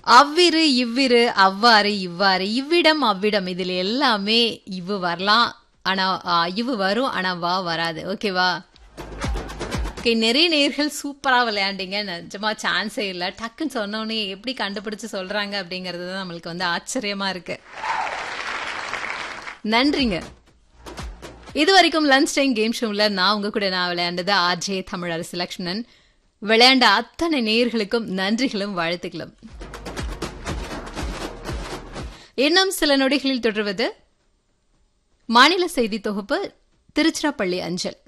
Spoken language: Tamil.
அவ்விரு இவ்விரு அவ்வாறு இவ்வாறு இவ்விடம் அவ்விடம் இதுல எல்லாமே இவ்வு வரலாம் ஆனா ஆ, இவ்வு வரும் ஆனா வா வராது ஓகேவா ஓகே நிறைய நேர்கள் சூப்பரா விளையாண்டீங்க நிஜமா சான்ஸே இல்லை டக்குன்னு சொன்னோடனே எப்படி கண்டுபிடிச்சு சொல்றாங்க அப்படிங்கிறது தான் நம்மளுக்கு வந்து ஆச்சரியமா இருக்கு நன்றிங்க இது வரைக்கும் லஞ்ச் டைம் கேம் ஷோவில் நான் உங்க கூட நான் விளையாண்டது ஆர்ஜே தமிழரசு லக்ஷ்மணன் விளையாண்ட அத்தனை நேயர்களுக்கும் நன்றிகளும் வாழ்த்துக்களும் இன்னும் சில நொடிகளில் தொடர்வது மாநில செய்தி தொகுப்பு திருச்சிராப்பள்ளி அஞ்சல்